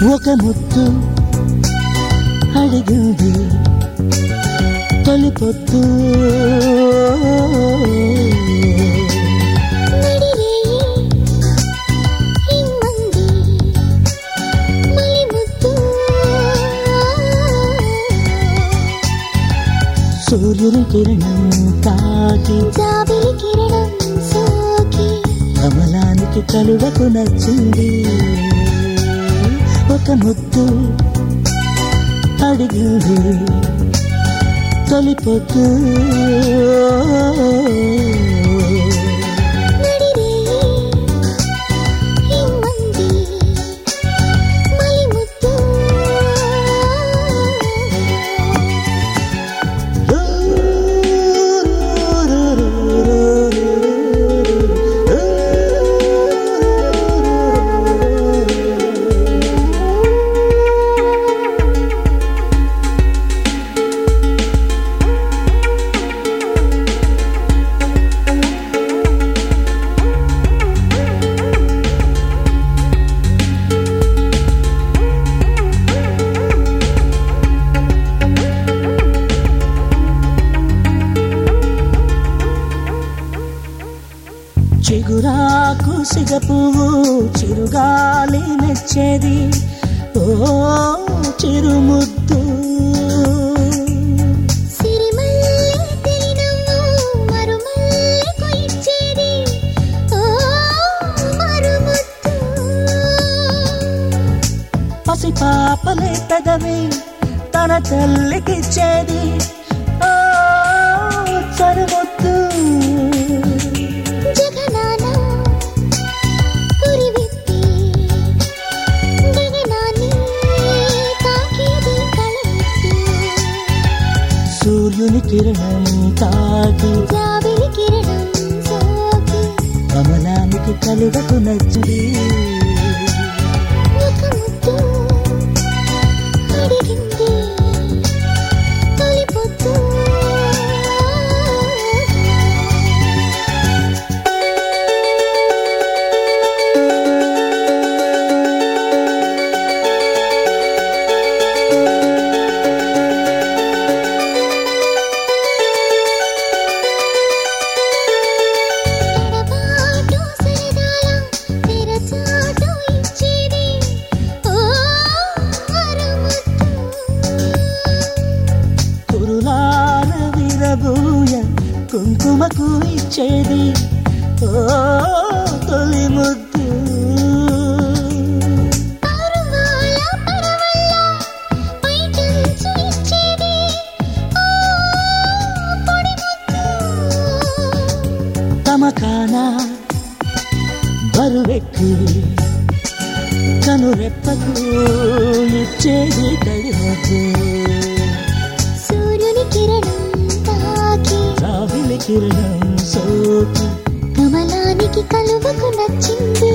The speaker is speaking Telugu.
ఒక ముద్దు అడిగింది తొలి పొద్దు నడిరేయి ఇమ్మంది మలి ముద్దు సూర్యుని కిరణం తాకి జాబిలి కిరణం సోకి కమలానికి కలువకు నచ్చింది ఒక ముద్దు అడిగింది తొలి పొద్దు నడిరేయి ఇమ్మంది మలి ముద్దు చిగురాకు సిగ పువ్వు చిరుగాలి మెచ్చేది ఓ చిరుముద్దు సిరిమల్లె తిరినవ్వు మరుమల్లెకు ఇచ్చేది ఓ మరుముద్దు పసిపాపలే పెదవి తన తల్లికిచ్చేది ఓ చరుముద్దు జగనాన పురివిప్పి గగనాన్ని తాకేది కళవిప్పి సూర్యుని కిరణం తాకి జాబిలి కిరణం సోకి కమలానికి కలువకు నచ్చింది ఒక ముద్దు అడిగింది తొలి పొద్దు ఎడబాటు సరదాల తెరచాటు ఇచ్చేది ఓ మరుముద్దు కురులాల విరబూయ కుంకుమకు ఇచ్చేది ఓ తొలి ముద్దు పరువాల పరవళ్ళ పైటంచు ఇచ్చేది ఓ పొడి ముద్దు తమకాన బరువెక్కి కనురెప్పకు ఇచ్చేది తడివద్దు సూర్యుని కిరణం తాకి రావిలి కిరణం సోకి కమలానికి కలువకు నచ్చింది